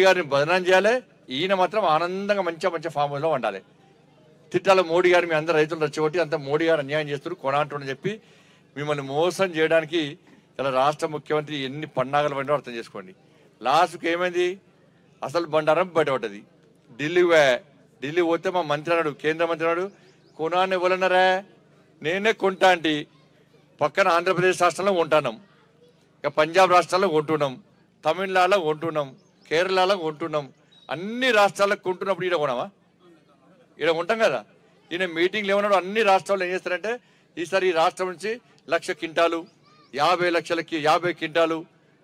గారిని బదనాం చేయాలి ఈయన మాత్రం ఆనందంగా మంచిగా మంచిగా ఫామ్ హౌస్లో ఉండాలి తిట్టాల మోడీ గారు మీ అందరు రైతులు రెచ్చగొట్టి అంత మోడీ గారు అన్యాయం చేస్తారు కొనాంటుండని చెప్పి మిమ్మల్ని మోసం చేయడానికి ఇలా రాష్ట్ర ముఖ్యమంత్రి ఎన్ని పన్నాగలు పడినో అర్థం చేసుకోండి లాస్ట్కి ఏమైంది అసలు బండారం బయటపడ్డది ఢిల్లీ పోయా ఢిల్లీ పోతే మా మంత్రి అన్నాడు కేంద్ర మంత్రి అన్నాడు కొనాన్ని ఇవ్వలన్నారా నేనే కొంటా అంటే పక్కన ఆంధ్రప్రదేశ్ రాష్ట్రంలో కొంటున్నాం ఇక పంజాబ్ రాష్ట్రాల్లో కొంటున్నాం తమిళనాడులో కొంటున్నాం కేరళలో కొంటున్నాం అన్ని రాష్ట్రాల్లో కొంటున్నప్పుడు ఈడ కొనమా ఈడ ఉంటాం కదా ఈయన మీటింగ్లు ఏమన్నాడు అన్ని రాష్ట్రాల్లో ఏం చేస్తారంటే ఈసారి ఈ రాష్ట్రం నుంచి లక్ష కింటాలు యాభై లక్షలకి యాభై కింటాలు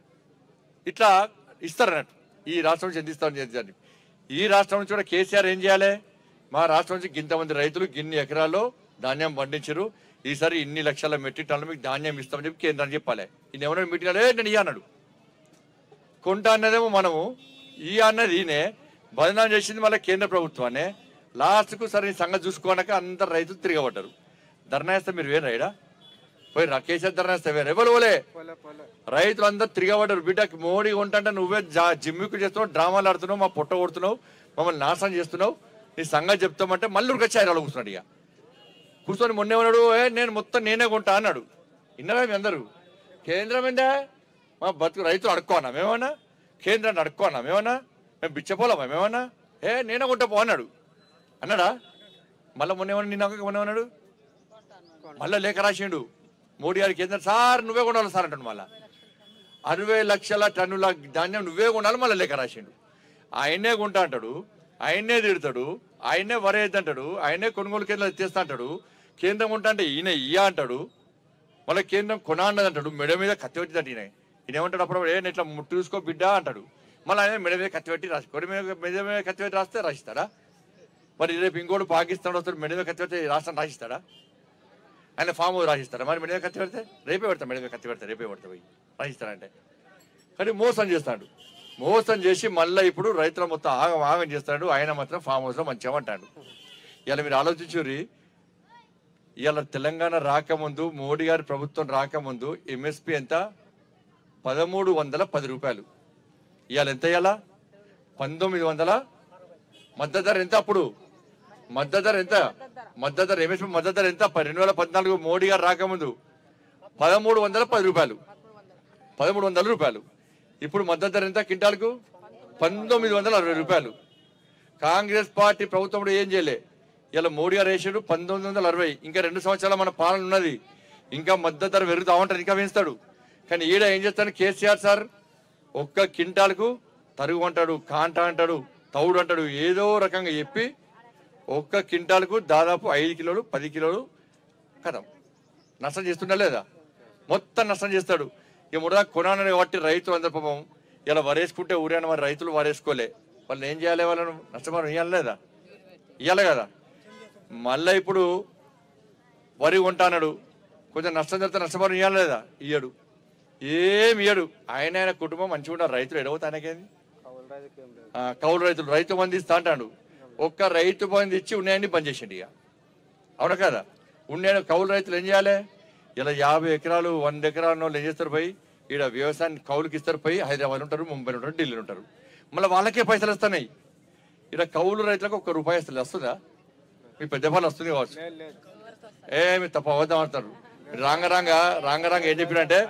ఇట్లా ఇస్తారన్నట్టు ఈ రాష్ట్రం నుంచి ఎంత ఇస్తామని చెప్పి ఈ రాష్ట్రం నుంచి కూడా కేసీఆర్ ఏం చేయాలి మా రాష్ట్రం నుంచి గింతమంది రైతులు గిన్ని ఎకరాల్లో ధాన్యం పండించరు ఈసారి ఇన్ని లక్షల మెట్రిక్ టన్నులు మీకు ధాన్యం ఇస్తామని చెప్పి కేంద్రాన్ని చెప్పాలి ఈయన ఏమన్నా మీటింగ్ ఏ నేను ఇయ్య అన్నాడు కొంటా అన్నదేమో మనము ఈ అన్నది ఈయనే బదనాం చేసింది మళ్ళీ కేంద్ర ప్రభుత్వాన్ని లాస్ట్కు సరే ఈ సంగతి చూసుకోనక అందరు రైతులు తిరగబడ్డారు ధర్నా వేస్తే మీరు వేరు రైడా పోయి రా కేసీఆర్ ధర్నా వేస్తే వేరు ఎవరు పోలే రైతులు అందరు తిరగబడ్డారు బిడ్డకి మోడీ కొంటంటే నువ్వే జా- జిమ్మికు చేస్తున్నావు డ్రామాలు ఆడుతున్నావు మా పొట్ట కొడుతున్నావు మమ్మల్ని నాశనం చేస్తున్నావు నీ సంగతి చెప్తామంటే మళ్ళీ వచ్చి ఆయన కూర్చున్నాడు ఇక కూర్చొని మొన్న ఏమన్నాడు ఏ నేను మొత్తం నేనే కొంటా అన్నాడు విన్నారా మీ అందరూ కేంద్రం ఏందా మా బతుకు రైతులు అడుక్కోనా మేమన్నా కేంద్రాన్ని అడుక్కోనా మేమన్నా మేము బిచ్చపోలామా మేమన్నా ఏ నేనే కొంటా పో అన్నాడు అన్నాడా మళ్ళీ మొన్న ఏమన్నా నిన్న మొన్న ఏమన్నాడు మళ్ళీ లేఖ రాసిండు మోడీ గారికి కేంద్రం సార్ నువ్వే కొనాలి సార్ అంటాడు మళ్ళా అరవై లక్షల టన్నుల ధాన్యం నువ్వే కొనాలి మళ్ళీ లేఖ రాసిండు ఆయనే కొంటా అంటాడు ఆయనే తిడతాడు ఆయనే వరేద్దంటాడు ఆయనే కొనుగోలు కేంద్రాలు ఎత్తేస్తా అంటాడు కేంద్రం కొంటా అంటే ఈయన ఇయ్య అంటాడు మళ్ళీ కేంద్రం కొనా అన్నది అంటాడు మెడ మీద కత్తి పెట్టిందంట ఈయన ఈయన ఏమంటాడు అప్పుడు ఏ ఇట్లా ముట్టు చూసుకో బిడ్డ అంటాడు మళ్ళీ ఆయన మెడ మీద కత్తి పెట్టి రాసి కొడి మీద మెడ మీద కత్తి పెట్టి రాస్తే రాసిస్తాడా మరి రేపు ఇంకోటి పాకిస్తాన్ వస్తాడు మెడ మీద కత్తి పెడితే రాష్ట్రం రాసిస్తాడా ఆయన ఫామ్ హౌస్ రాసిస్తాడా మరి మెడ మీద కత్తి పెడితే రేపే పెడతా మెడ మీద కత్తి పెడితే రేపే పెడతా పోయి రాసిస్తాడంటే కానీ మోసం చేస్తాడు మోసం చేసి మళ్ళీ ఇప్పుడు రైతుల మొత్తం ఆగం ఆగం చేస్తాడు ఆయన మాత్రం ఫామ్ హౌస్లో మంచిగా అంటాడు ఇలా మీరు ఆలోచించుర్రి ఇవాళ తెలంగాణ రాకముందు మోడీ గారి ప్రభుత్వం రాకముందు ఎంఎస్పి ఎంత పదమూడు వందల పది రూపాయలు ఇవాళ ఎంత ఇవాళ పంతొమ్మిది వందల మద్దతు ధర ఎంత అప్పుడు మద్దతు ధర ఎంత మద్దతు ధర ఎంఎస్పి మద్దతు ధర ఎంత ప- రెండు వేల పద్నాలుగు మోడీ గారు రాకముందు పదమూడు వందల పది రూపాయలు పదమూడు వందల రూపాయలు ఇప్పుడు మద్దతు ధర ఎంత క్వింటాల్కు పంతొమ్మిది వందల అరవై రూపాయలు కాంగ్రెస్ పార్టీ ప్రభుత్వం ఏం చేయలే ఇలా మోడీ గారు వేసాడు పంతొమ్మిది వందల అరవై ఇంకా రెండు సంవత్సరాల మన పాలన ఉన్నది ఇంకా మద్దతు ధర పెరుగుతా ఉంటారు ఇంకా పెంచుతాడు కానీ ఈడ ఏం చేస్తాడు కేసీఆర్ సార్ ఒక్క క్వింటాల్కు తరుగు అంటాడు కాంట అంటాడు తౌడు అంటాడు ఏదో రకంగా చెప్పి ఒక్క క్వింటాల్కు దాదాపు ఐదు కిలోలు పది కిలోలు కథం నష్టం చేస్తుండా లేదా మొత్తం నష్టం చేస్తాడు ఇక ముడా కొనాలని కాబట్టి రైతులు అందరు పాపం ఇలా వరేసుకుంటే ఊరేన మరి రైతులు వరేసుకోలే వాళ్ళు ఏం చేయాలి వాళ్ళను నష్టపరం ఇవ్వాలి లేదా ఇవ్వాలి కదా మళ్ళీ ఇప్పుడు వరి కొంటాన్నాడు కొంచెం నష్టం జరిగితే నష్టపరం ఇవ్వాలి లేదా ఇయ్యడు ఏం ఇయ్యడు ఆయన ఆయన కుటుంబం మంచిగా ఉన్నారు రైతులు ఎడవతా ఆయనకేంది ఆ, కౌలు రైతులు రైతు బంధు ఇస్తా అంటాడు ఒక్క రైతు బంధు ఇచ్చి ఉన్నాయని బంద్ చేసిండు ఇక అవునా కదా ఉండే కౌలు రైతులు ఏం చేయాలి ఇలా యాభై ఎకరాలు వంద ఎకరాల వాళ్ళు ఏం చేస్తారు పోయి ఈడ వ్యవసాయాన్ని కౌలుకి ఇస్తారు పోయి హైదరాబాద్ ఉంటారు ముంబై ఉంటారు ఢిల్లీలో ఉంటారు మళ్ళీ వాళ్ళకే పైసలు వస్తున్నాయి ఇక్కడ కౌలు రైతులకు ఒక్క రూపాయి వస్తుంది వస్తుందా మీ పెద్ద పని వస్తుంది కావచ్చు ఏమి తప్ప అవద్దాం అంటారు రాంగ రాంగ రాంగ రాంగ ఏం చెప్పినంటే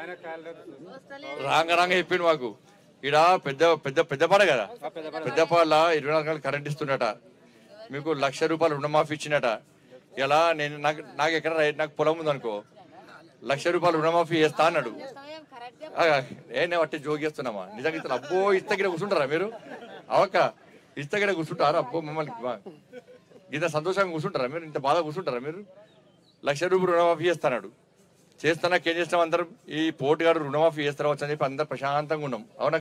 రాంగ రాంగ చెప్పిండు మాకు ఈడ పెద్ద పెద్ద పెద్దపాడ కదా పెద్దపాడ ఇరవై నాలుగు గంటలు కరెంట్ ఇస్తుండట మీకు లక్ష రూపాయలు రుణమాఫీ ఇచ్చినట ఇలా నేను నాకు నాకు ఎక్కడ రై- నాకు పొలం ఉందనుకో లక్ష రూపాయలు రుణమాఫీ చేస్తా అన్నాడు ఆ, ఏ నేను అట్టే జోగిస్తున్నామా నిజంగా ఇతను అబ్బో ఇస్తగిన కూర్చుంటారా మీరు అవక్క ఇస్తగిన కూర్చుంటారా అబ్బో మమ్మల్ని బా- ఇంత సంతోషంగా కూర్చుంటారా మీరు ఇంత బాధ కూర్చుంటారా మీరు లక్ష రూపాయలు రుణమాఫీ చేస్తాడు చేస్తానాక ఏం చేస్తాం అందరం ఈ పోటుగాడు రుణమాఫీ చేస్తారు అని చెప్పి అందరు ప్రశాంతంగా ఉన్నాం అవునా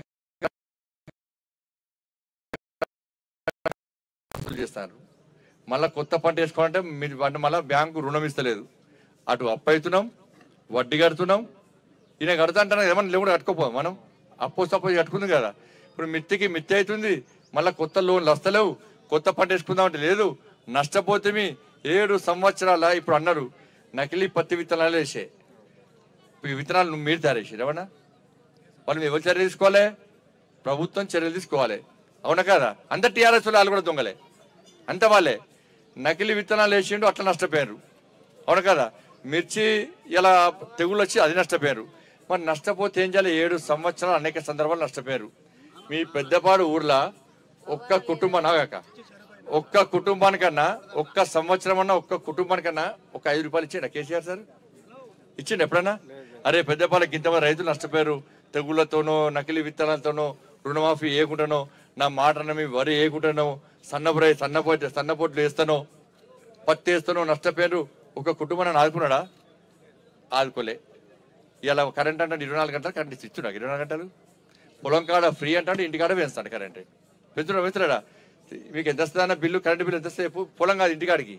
వసూలు చేస్తారు మళ్ళీ కొత్త పంట వేసుకోవాలంటే మీరు అంటే మళ్ళీ బ్యాంకు రుణం ఇస్తలేదు అటు అప్పు అవుతున్నాం వడ్డీ కడుతున్నాం ఈయన కడతా అంటాను ఏమన్నా లేకుండా కట్టుకోపోం మనం అప్పు సపోజ్ కట్టుకుంది కదా ఇప్పుడు మిత్తికి మిత్తి అవుతుంది మళ్ళీ కొత్త లోన్లు వస్తలేవు కొత్త పంట వేసుకుందామంటే లేదు నష్టపోతే ఏడు సంవత్సరాల ఇప్పుడు అన్నారు నకిలీ పత్తి విత్తనాలు వేసే ఈ విత్తనాలు నువ్వు మీరు తయారు చేసారు ఏమన్నా వాళ్ళు ఎవరు చర్య తీసుకోవాలి ప్రభుత్వం చర్యలు తీసుకోవాలి అవునా కదా అందరు టీఆర్ఎస్ వాళ్ళు కూడా దొంగలే అంత వాళ్ళే నకిలీ విత్తనాలు వేసిండు అట్లా నష్టపోయారు అవును కదా మిర్చి ఇలా తెగుళ్ళు వచ్చి అది నష్టపోయారు మరి నష్టపోతే ఏం చేయాలి ఏడు సంవత్సరాలు అనేక సందర్భాలు నష్టపోయారు మీ పెద్దపాడు ఊర్లో ఒక్క కుటుంబం నాగాక ఒక్క కుటుంబానికన్నా ఒక్క సంవత్సరం అన్నా ఒక్క కుటుంబానికన్నా ఒక ఐదు రూపాయలు ఇచ్చిండ కేసీఆర్ సార్ ఇచ్చిండు ఎప్పుడన్నా అరే పెద్దపాలకి ఇంతమంది రైతులు నష్టపోయారు తెగుళ్లతోనో నకిలీ విత్తనాలతోనో రుణమాఫీ ఏకుంటానో నా మాట నమ్మి వరి ఏకుంటానో సన్నబురై సన్నపోటు సన్నపోట్లు వేస్తానో పత్తి వేస్తానో నష్టపోయారు ఒక కుటుంబాన్ని ఆదుకున్నాడా ఆదుకోలే ఇలా కరెంట్ అంటే ఇరవై నాలుగు గంటలు కరెంట్ ఇస్తున్నా ఇరవై నాలుగు గంటలు పొలం కాడ ఫ్రీ అంటాడు ఇంటికాడ వేస్తాడు కరెంట్ పెంచుడా పెంచుడా మీకు ఎంత వస్తుందన్న బిల్లు కరెంట్ బిల్లు ఎంత వస్తాయి పొ- పొలం కాదు ఇంటికాడికి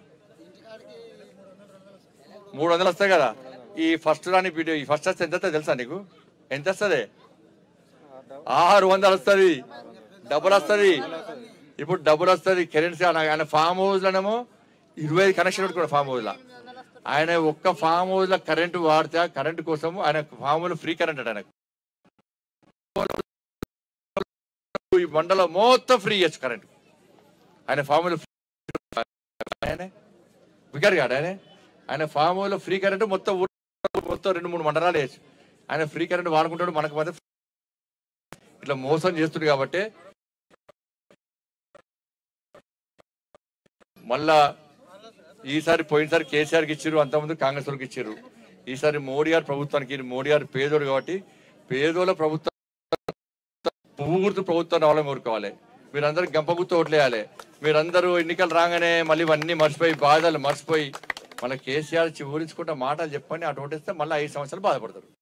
మూడు వందలు వస్తాయి కదా ఈ ఫస్ట్ రాని వీడియో ఈ ఫస్ట్ వస్తే ఎంత వస్తుంది తెలుసా నీకు ఎంత వస్తుంది ఆరు వందలు వస్తుంది డబ్బులు వస్తుంది ఇప్పుడు డబ్బులు వస్తుంది కరెంట్ ఆయన ఫామ్ హౌస్ లోనేమో ఇరవై ఐదు కనెక్షన్ పెట్టుకున్నాడు ఫామ్ హౌస్ లో ఆయన ఒక్క ఫామ్ హౌస్ లో కరెంట్ వాడితే ఆ కరెంట్ కోసం ఆయన ఫామ్ హౌస్ ఫ్రీ కరెంట్ అట ఆయనకు ఈ మండలం మొత్తం ఫ్రీ ఇవ్వచ్చు కరెంట్ ఆయన ఫామ్ హౌస్ ఆయన వికార్ గాడు ఆయన ఆయన ఫామ్ హౌస్ లో ఫ్రీ కరెంట్ మొత్తం ఊరు మొత్తం రెండు మూడు మండలాలు వేయచ్చు ఆయన ఫ్రీ కరెంట్ వాడుకుంటాడు మనకు మాత్రం ఇట్లా మోసం చేస్తుంది కాబట్టి మళ్ళా ఈసారి పోయినసారి కేసీఆర్కి ఇచ్చారు అంతకుముందు కాంగ్రెస్ వాళ్ళకి ఇచ్చారు ఈసారి మోడీ గారు ప్రభుత్వానికి మోడీ గారు పేదోడు కాబట్టి పేదోళ్ళ ప్రభుత్వం పువ్వు గుర్తు ప్రభుత్వం రావాలని కోరుకోవాలి మీరందరూ గంప గుర్తు ఓట్లేయాలి మీరందరూ ఎన్నికలు రాగానే మళ్ళీ ఇవన్నీ మర్చిపోయి బాధలు మర్చిపోయి మళ్ళీ కేసీఆర్ చివరించుకుంటే మాటలు చెప్పని అటు ఓటేస్తే మళ్ళీ ఐదు సంవత్సరాలు బాధపడతారు